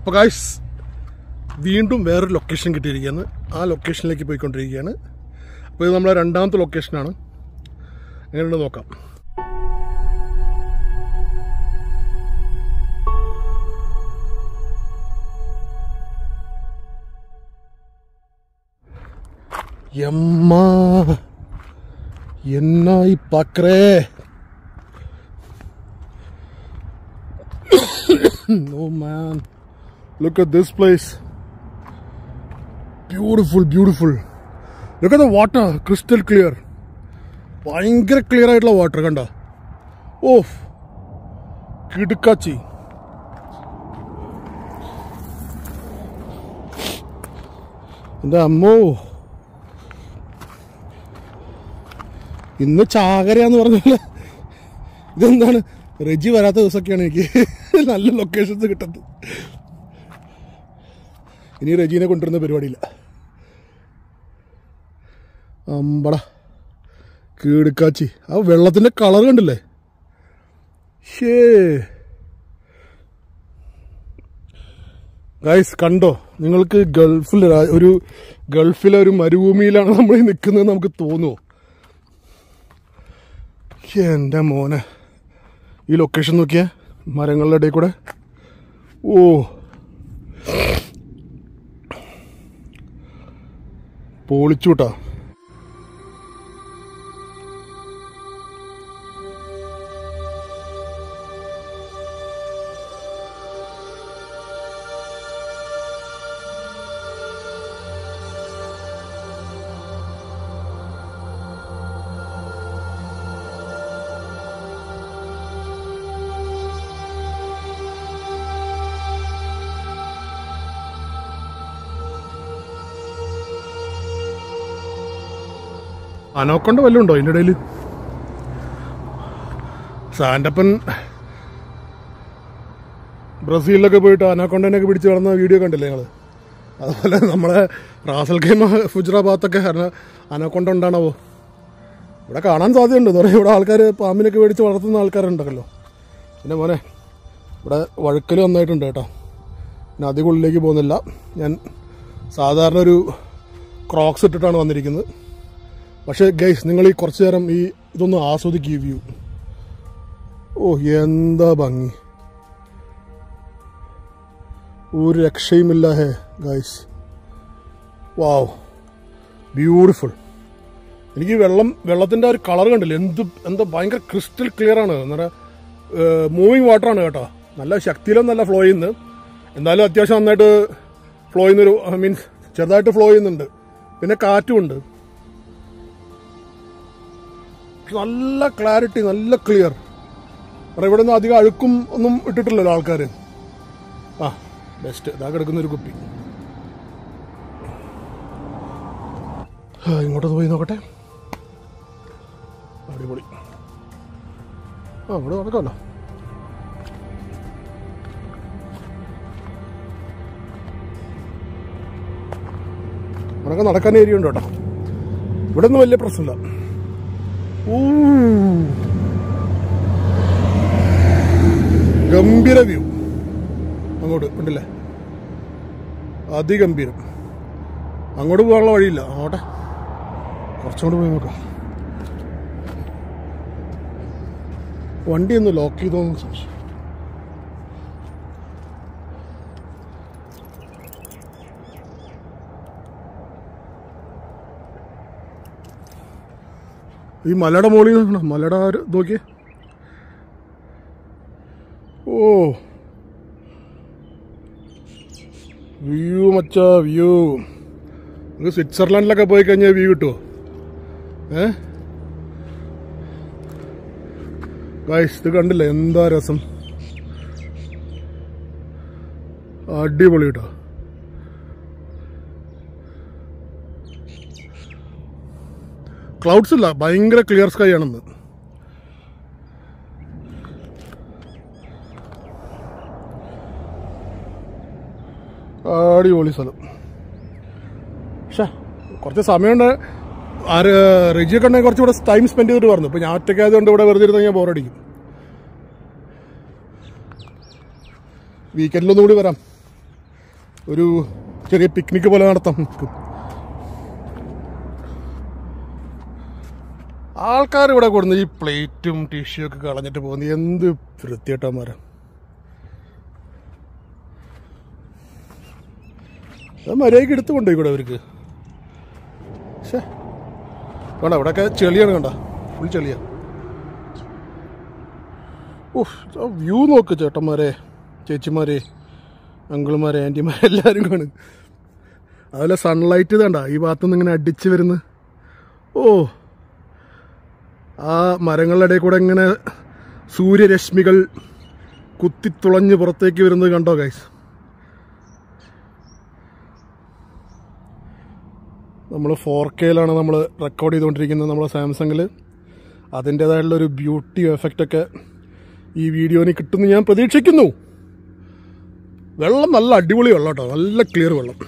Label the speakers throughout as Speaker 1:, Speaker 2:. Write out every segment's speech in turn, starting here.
Speaker 1: അപ്പോൾ ഗായ്സ് വീണ്ടും വേറൊരു ലൊക്കേഷൻ കിട്ടിയിരിക്കുകയാണ് ആ ലൊക്കേഷനിലേക്ക് പോയിക്കൊണ്ടിരിക്കുകയാണ് അപ്പോൾ ഇത് നമ്മളെ രണ്ടാമത്തെ ലൊക്കേഷനാണ് എങ്ങനെയുണ്ട് നോക്കാം எம்மா என்னாய் பார்க்குறே no man look at this place beautiful beautiful look at the water crystal clear ഭയങ്കര ക്ലിയർ ആയിട്ടുള്ള വാട്ടർ കണ്ട ഓ കിടുക്കാച്ചി എൻ്റെ അമ്മോ ഇന്ന് ചാകരയാന്ന് പറഞ്ഞല്ലേ ഇതെന്താണ് റെജി വരാത്ത ദിവസമൊക്കെയാണ് എനിക്ക് നല്ല ലൊക്കേഷൻസ് കിട്ടുന്നത് ഇനി റെജീനെ കൊണ്ടുവരുന്ന പരിപാടിയില്ല അമ്പട കീടുക്കാച്ചി ആ വെള്ളത്തിന്റെ കളർ കണ്ടില്ലേ ഷേ ഗൈസ് കണ്ടോ നിങ്ങൾക്ക് ഗൾഫിൽ ഒരു ഗൾഫിലെ ഒരു മരുഭൂമിയിലാണ് നമ്മൾ ഈ നിൽക്കുന്നത് നമുക്ക് തോന്നുമോ എൻ്റെ മോനെ ഈ ലൊക്കേഷൻ നോക്കിയേ മരങ്ങളുടെ ഇടയിൽ കൂടെ ഓ പൊളിച്ചൂട്ടാ അനോക്കൊണ്ട് വല്ലതും ഉണ്ടോ അതിൻ്റെ ഇടയിൽ സാൻഡപ്പൻ ബ്രസീലിലൊക്കെ പോയിട്ട് അനാക്കൊണ്ടനൊക്കെ പിടിച്ച് കിടന്ന വീഡിയോ കണ്ടില്ലേ ഞങ്ങൾ അതുപോലെ നമ്മളെ റാസൽ ഖൈമ ഫുജ്ര ഭാഗത്തൊക്കെ അനാക്കൊണ്ട ഉണ്ടാണാവോ ഇവിടെ കാണാൻ സാധ്യതയുണ്ട് എന്ന് പറയുക ഇവിടെ ആൾക്കാർ പാമ്പിനൊക്കെ മേടിച്ച് വളർത്തുന്ന ആൾക്കാരുണ്ടല്ലോ പിന്നെ മോനെ ഇവിടെ വഴുക്കൽ നന്നായിട്ടുണ്ട് കേട്ടോ പിന്നെ അധികം ഉള്ളിലേക്ക് പോകുന്നില്ല ഞാൻ സാധാരണ ഒരു ക്രോക്സ് ഇട്ടിട്ടാണ് വന്നിരിക്കുന്നത് പക്ഷേ ഗൈസ് നിങ്ങൾ ഈ കുറച്ചു നേരം ഈ ഇതൊന്ന് ആസ്വദിക്കുക ഈ വ്യൂ ഓ എന്താ ഭംഗി ഒരു രക്ഷയുമില്ല ഹേ ഗൈസ് വാവ് ബ്യൂട്ടിഫുൾ എനിക്ക് ഈ വെള്ളം വെള്ളത്തിൻ്റെ ഒരു കളർ കണ്ടില്ല എന്ത് എന്താ ഭയങ്കര ക്രിസ്റ്റൽ ക്ലിയർ ആണ് എന്നറിയാം മൂവിങ് വാട്ടറാണ് കേട്ടോ നല്ല ശക്തിയിലും നല്ല ഫ്ലോ ചെയ്യുന്നത് എന്നാലും അത്യാവശ്യം നന്നായിട്ട് ഫ്ലോ ചെയ്യുന്നൊരു മീൻസ് ചെറുതായിട്ട് ഫ്ലോ ചെയ്യുന്നുണ്ട് പിന്നെ കാറ്റുമുണ്ട് നല്ല ക്ലാരിറ്റി നല്ല ക്ലിയർ കാരണം ഇവിടെ നിന്ന് അധികം അഴുക്കും ഒന്നും ഇട്ടിട്ടില്ലല്ലോ ആൾക്കാർ ആ ബെസ്റ്റ് ഇതാ കിടക്കുന്ന ഒരു കുപ്പി ആ, ഇങ്ങോട്ടൊന്ന് പോയി നോക്കട്ടെ അടിപൊളി ആ ഇവിടെ നടക്കാമല്ലോ ഇവിടെയൊക്കെ നടക്കാൻ ഏരിയ ഉണ്ട് കേട്ടോ ഇവിടെ ഒന്നും വലിയ പ്രശ്നമില്ല ഊ. ഗംഭീര വ്യൂ അങ്ങോട്ട് ഉണ്ടല്ലേ അതിഗംഭീരം അങ്ങോട്ട് പോകാനുള്ള വഴിയില്ല അങ്ങോട്ടെ കുറച്ചുകൂടെ പോയി നോക്കാം വണ്ടി ഒന്ന് ലോക്ക് ചെയ്തോന്ന് സംശയം ഈ മലയുടെ മുകളിൽ നിന്ന് മലയുടെ ആ ഒരു ഇത് നോക്കിയേ ഓ വ്യൂ മച്ചാ വ്യൂ നമുക്ക് സ്വിറ്റ്സർലാൻഡിലൊക്കെ പോയി കഴിഞ്ഞാൽ വ്യൂ കിട്ടുമോ ഏ ഗൈസ് ഇത് കണ്ടില്ലേ എന്താ രസം അടിപൊളി കേട്ടോ ക്ലൗഡ്സ് ഇല്ല ഭയങ്കര ക്ലിയർ സ്കൈ ആണെന്ന് അടിപൊളി സ്ഥലം പക്ഷേ കുറച്ച് സമയമുണ്ട് ആര് റിജിയൊക്കെ ഉണ്ടെങ്കിൽ കുറച്ചുകൂടെ ടൈം സ്പെൻഡ് ചെയ്തിട്ട് പറഞ്ഞു ഇപ്പം ഞാൻ ഒറ്റയ്ക്കായതുകൊണ്ട് ഇവിടെ വെറുതെ ഇരുന്ന് ഞാൻ ബോറടിക്കും വീക്കെൻഡിലൊന്നും കൂടി വരാം ഒരു ചെറിയ പിക്നിക്ക് പോലെ നടത്താം നമുക്ക് ആൾക്കാർ ഇവിടെ കൊടുന്ന് ഈ പ്ലേറ്റും ടിഷ്യൂ ഒക്കെ കളഞ്ഞിട്ട് പോകുന്നത് എന്ത് വൃത്തിയേട്ടന്മാരാ അത് മര്യാദയ്ക്ക് എടുത്തു കൊണ്ടുപോയി കൂടെ അവർക്ക് പക്ഷേ വേണ്ട ഇവിടെയൊക്കെ ചെളിയാണ് കണ്ട ഫുൾ ചെളിയാ ഓഹ് വ്യൂ നോക്ക് ചേട്ടന്മാരെ ചേച്ചിമാരെ അങ്കിളുമാരെ ആൻറ്റിമാരെ എല്ലാവരും കാണും അതുപോലെ സൺലൈറ്റ് ഇതാണ്ട ഈ ഭാഗത്തുനിന്ന് ഇങ്ങനെ അടിച്ച് വരുന്നു ഓ ആ മരങ്ങളുടെ ഇടയിൽ കൂടെ ഇങ്ങനെ സൂര്യരശ്മികൾ കുത്തിത്തുളഞ്ഞ് പുറത്തേക്ക് വരുന്നത് കണ്ടോ ഗൈസ് നമ്മൾ ഫോർ കെയിലാണ് നമ്മൾ റെക്കോർഡ് ചെയ്തുകൊണ്ടിരിക്കുന്നത് നമ്മുടെ സാംസങ്ങിൽ അതിൻ്റേതായിട്ടുള്ള ഒരു ബ്യൂട്ടി എഫക്റ്റ് ഒക്കെ ഈ വീഡിയോന് കിട്ടുമെന്ന് ഞാൻ പ്രതീക്ഷിക്കുന്നു വെള്ളം നല്ല അടിപൊളി വെള്ളം കേട്ടോ നല്ല ക്ലിയർ വെള്ളം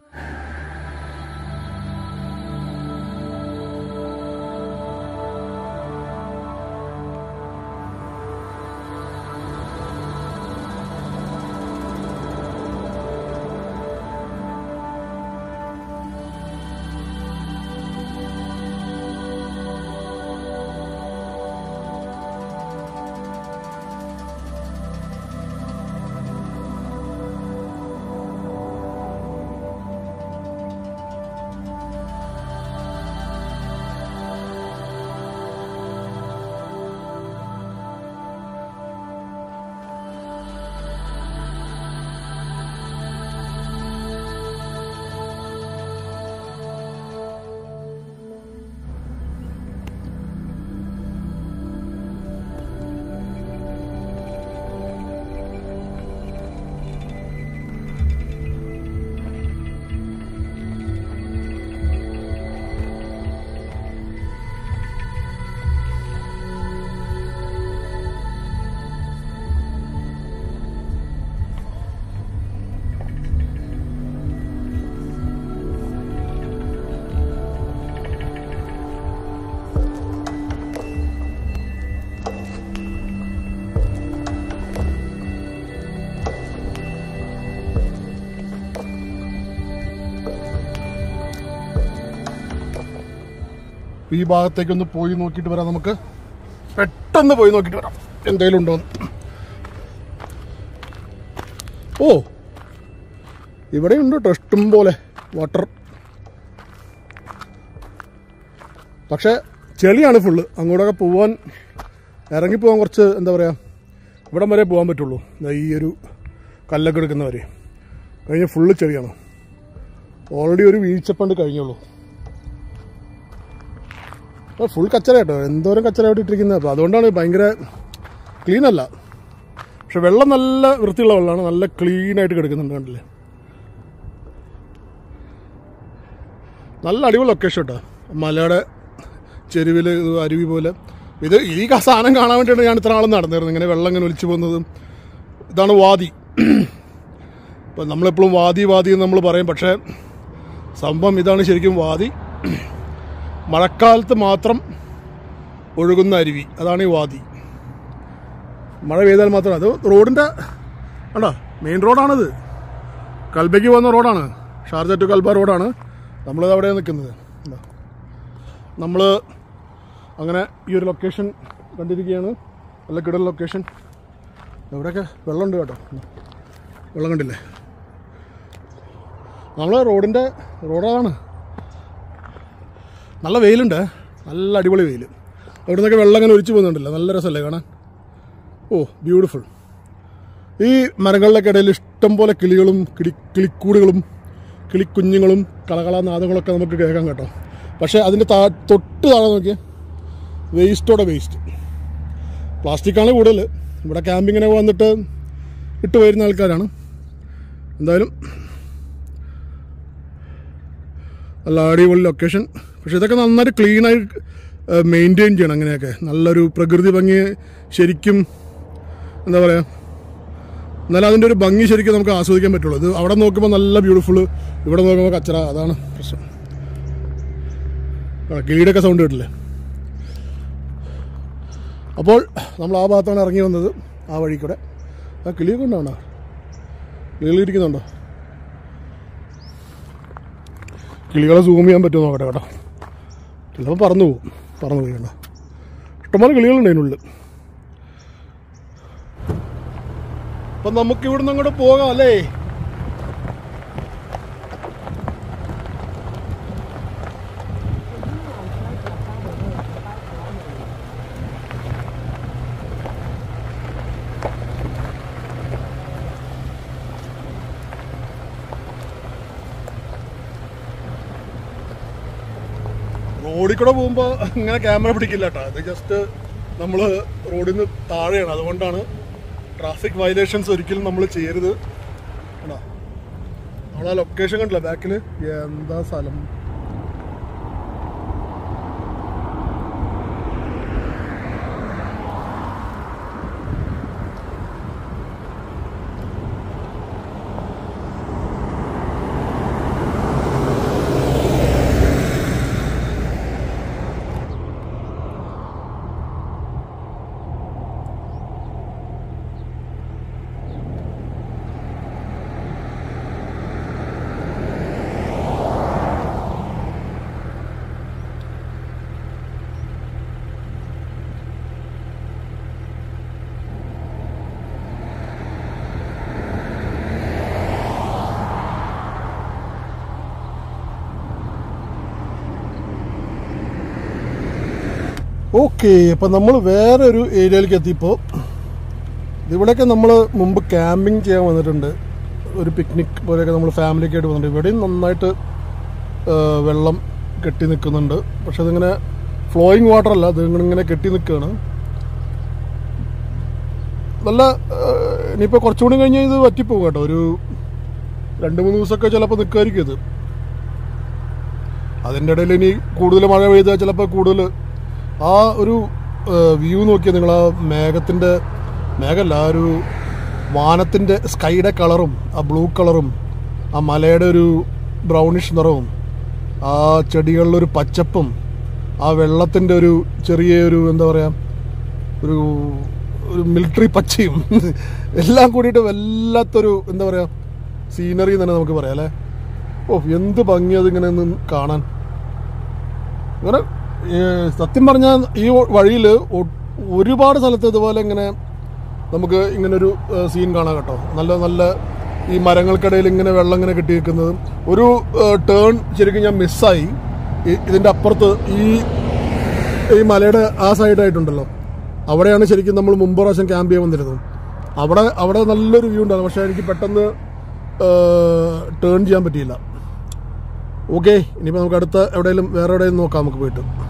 Speaker 1: ഈ ഭാഗത്തേക്കൊന്ന് പോയി നോക്കിയിട്ട് വരാം നമുക്ക് പെട്ടെന്ന് പോയി നോക്കിയിട്ട് വരാം എന്തെങ്കിലും ഉണ്ടോ ഓ ഇവിടെ ഉണ്ട് കേട്ടോ ഇഷ്ടം പോലെ വാട്ടർ പക്ഷെ ചെളിയാണ് ഫുള്ള് അങ്ങോട്ടൊക്കെ പോവാൻ ഇറങ്ങിപ്പോവാൻ കുറച്ച് എന്താ പറയുക ഇവിടം വരെ പോകാൻ പറ്റുള്ളൂ ദാ ഈ ഒരു കല്ലൊക്കെ എടുക്കുന്നവരെ കഴിഞ്ഞ് ഫുള്ള് ചെളിയാണ് ഓൾറെഡി ഒരു വീഴ്ചപ്പണ്ട് കഴിഞ്ഞുള്ളൂ അപ്പോൾ ഫുൾ കച്ചറ കേട്ടോ എന്തോരം കച്ചറ അവിടെ ഇട്ടിരിക്കുന്നത് അപ്പോൾ അതുകൊണ്ടാണ് ഭയങ്കര ക്ലീൻ അല്ല പക്ഷെ വെള്ളം നല്ല വൃത്തിയുള്ള വെള്ളമാണ് നല്ല ക്ലീൻ ആയിട്ട് കിടക്കുന്നുണ്ട് കണ്ടില്ലേ നല്ല അടിപൊളി ലൊക്കേഷൻ കേട്ടോ മലയുടെ ചെരുവിൽ അരുവി പോലെ ഇത് ഈ ക- സാധനം കാണാൻ വേണ്ടിയാണ് ഞാൻ ഇത്ര ആളും നടന്നിരുന്നത് ഇങ്ങനെ വെള്ളം ഇങ്ങനെ ഒലിച്ചു പോകുന്നതും ഇതാണ് വാദി ഇപ്പം നമ്മളെപ്പോഴും വാദി വാദി എന്ന് നമ്മൾ പറയും പക്ഷേ സംഭവം ഇതാണ് ശരിക്കും വാദി മഴക്കാലത്ത് മാത്രം ഒഴുകുന്ന അരുവി അതാണ് ഈ വാദി മഴ പെയ്താൽ മാത്രം അത് റോഡിൻ്റെ കണ്ടോ മെയിൻ റോഡാണിത് കൽബയ്ക്ക് പോകുന്ന റോഡാണ് ഷാർജ ടു കൽബ റോഡാണ് നമ്മളിത് അവിടെ നിൽക്കുന്നത് നമ്മൾ അങ്ങനെ ഈ ഒരു ലൊക്കേഷൻ കണ്ടിരിക്കുകയാണ് നല്ല കിടൽ ലൊക്കേഷൻ എവിടെയൊക്കെ വെള്ളമുണ്ട് കേട്ടോ വെള്ളം കണ്ടില്ലേ നമ്മൾ റോഡിൻ്റെ റോഡാണ് നല്ല വെയിലുണ്ട് നല്ല അടിപൊളി വെയിൽ അവിടെ നിന്നൊക്കെ വെള്ളം ഇങ്ങനെ ഒലിച്ചു പോകുന്നുണ്ടല്ലോ നല്ല രസമല്ലേ കാണാൻ ഓ ബ്യൂട്ടിഫുൾ ഈ മരങ്ങളിലൊക്കെ ഇടയിൽ ഇഷ്ടം പോലെ കിളികളും കിളി കിളിക്കൂടുകളും കിളിക്കുഞ്ഞുങ്ങളും കളകള നാദങ്ങളൊക്കെ നമുക്ക് കേൾക്കാം കേട്ടോ പക്ഷേ അതിൻ്റെ താ തൊട്ട് താഴെ നോക്കിയാൽ വേസ്റ്റോടെ വേസ്റ്റ് പ്ലാസ്റ്റിക്കാണ് കൂടുതൽ ഇവിടെ ക്യാമ്പിങ്ങിനെ വന്നിട്ട് ഇട്ട് വരുന്ന ആൾക്കാരാണ് എന്തായാലും നല്ല അടിപൊളി ലൊക്കേഷൻ പക്ഷെ ഇതൊക്കെ നന്നായിട്ട് ക്ലീനായി മെയിൻറ്റെയിൻ ചെയ്യണം അങ്ങനെയൊക്കെ നല്ലൊരു പ്രകൃതി ഭംഗി ശരിക്കും എന്താ പറയുക എന്നാലും അതിൻ്റെ ഒരു ഭംഗി ശരിക്കും നമുക്ക് ആസ്വദിക്കാൻ പറ്റുള്ളൂ ഇത് അവിടെ നോക്കുമ്പോൾ നല്ല ബ്യൂട്ടിഫുൾ ഇവിടെ നോക്കുമ്പോൾ കച്ചറ അതാണ് പ്രശ്നം ആ, കിളിയുടെയൊക്കെ സൗണ്ട് കേട്ടില്ലേ അപ്പോൾ നമ്മൾ ആ ഭാഗത്താണ് ഇറങ്ങി വന്നത് ആ വഴി കൂടെ ആ കിളിയൊക്കെ ഉണ്ടോ കിളികൾ ഇരിക്കുന്നുണ്ടോ കിളികളെ സൂം ചെയ്യാൻ പറ്റുമോ നോക്കട്ടെ കേട്ടോ ചിലപ്പോൾ പറന്നു പോകും പറന്നു പോയി കേട്ടോ ഇഷ്ടംപോലെ കിളികളുണ്ട് അതിനുള്ളിൽ അപ്പം നമുക്ക് ഇവിടുന്ന് അങ്ങോട്ട് പോകാം അല്ലേ റോഡിൽ കൂടെ പോകുമ്പോൾ ഇങ്ങനെ ക്യാമറ പിടിക്കില്ല കേട്ടോ അത് ജസ്റ്റ് നമ്മൾ റോഡിൽ നിന്ന് താഴെയാണ് അതുകൊണ്ടാണ് ട്രാഫിക് വയലേഷൻസ് ഒരിക്കലും നമ്മൾ ചെയ്യരുത് കണ്ടോ നമ്മളാ ലൊക്കേഷൻ കണ്ടില്ല ബാക്കിൽ എന്താ സ്ഥലം ഓക്കെ അപ്പം നമ്മൾ വേറെ ഒരു ഏരിയയിലേക്ക് എത്തിയപ്പോൾ ഇവിടെയൊക്കെ നമ്മൾ മുമ്പ് ക്യാമ്പിംഗ് ചെയ്യാൻ വന്നിട്ടുണ്ട് ഒരു പിക്നിക് പോലെയൊക്കെ നമ്മൾ ഫാമിലിയൊക്കെ ആയിട്ട് വന്നിട്ടുണ്ട് ഇവിടെയും നന്നായിട്ട് ആ, വെള്ളം കെട്ടി നിൽക്കുന്നുണ്ട് പക്ഷെ അതിങ്ങനെ ഫ്ലോയിങ് വാട്ടർ അല്ല അത് ഇങ്ങനെ കെട്ടി നിൽക്കുകയാണ് നല്ല ആ, ഇനിയിപ്പോൾ കുറച്ചുകൂടി കഴിഞ്ഞാൽ ഇത് വറ്റിപ്പോകും കേട്ടോ ഒരു രണ്ട് മൂന്ന് ദിവസമൊക്കെ ചിലപ്പോൾ നിൽക്കുമായിരിക്കും ഇത് അതിൻ്റെ ഇടയിൽ ഇനി കൂടുതൽ മഴ പെയ്താൽ ചിലപ്പോൾ കൂടുതൽ ആ ഒരു വ്യൂ നോക്കിയാൽ നിങ്ങൾ ആ മേഘത്തിൻ്റെ മേഘമല്ല ആ ഒരു വാനത്തിൻ്റെ സ്കൈയുടെ കളറും ആ ബ്ലൂ കളറും ആ മലയുടെ ഒരു ബ്രൗണിഷ് നിറവും ആ ചെടികളിലൊരു ഒരു പച്ചപ്പും ആ വെള്ളത്തിൻ്റെ ഒരു ചെറിയ ഒരു എന്താ പറയുക ഒരു ഒരു മിലിറ്ററി പച്ചയും എല്ലാം കൂടിയിട്ട് വല്ലാത്തൊരു എന്താ പറയുക സീനറി തന്നെ നമുക്ക് പറയാം അല്ലേ ഓ എന്ത് ഭംഗി അതിങ്ങനെ നിന്ന് കാണാൻ അങ്ങനെ ഏ, സത്യം പറഞ്ഞാൽ ഈ വഴിയിൽ ഒരുപാട് സ്ഥലത്ത് ഇതുപോലെ ഇങ്ങനെ നമുക്ക് ഇങ്ങനൊരു സീൻ കാണാം കേട്ടോ നല്ല നല്ല ഈ മരങ്ങൾക്കിടയിൽ ഇങ്ങനെ വെള്ളം ഇങ്ങനെ കെട്ടി നിൽക്കുന്നത് ഒരു ടേൺ ശരിക്കും ഞാൻ മിസ്സായി ഈ- ഇതിന്റെ അപ്പുറത്ത് ഈ ഈ മലയുടെ ആ സൈഡായിട്ടുണ്ടല്ലോ അവിടെയാണ് ശരിക്കും നമ്മൾ മുമ്പ് പ്രാവശ്യം ക്യാമ്പ് ചെയ്യാൻ വന്നിരുന്നത് അവിടെ അവിടെ നല്ലൊരു വ്യൂ ഉണ്ടായിരുന്നു പക്ഷേ എനിക്ക് പെട്ടെന്ന് ടേൺ ചെയ്യാൻ പറ്റിയില്ല ഓക്കെ ഇനിയിപ്പോൾ നമുക്ക് അടുത്ത എവിടെയെങ്കിലും വേറെ എവിടെയെങ്കിലും നോക്കാം നമുക്ക് പോയിട്ട്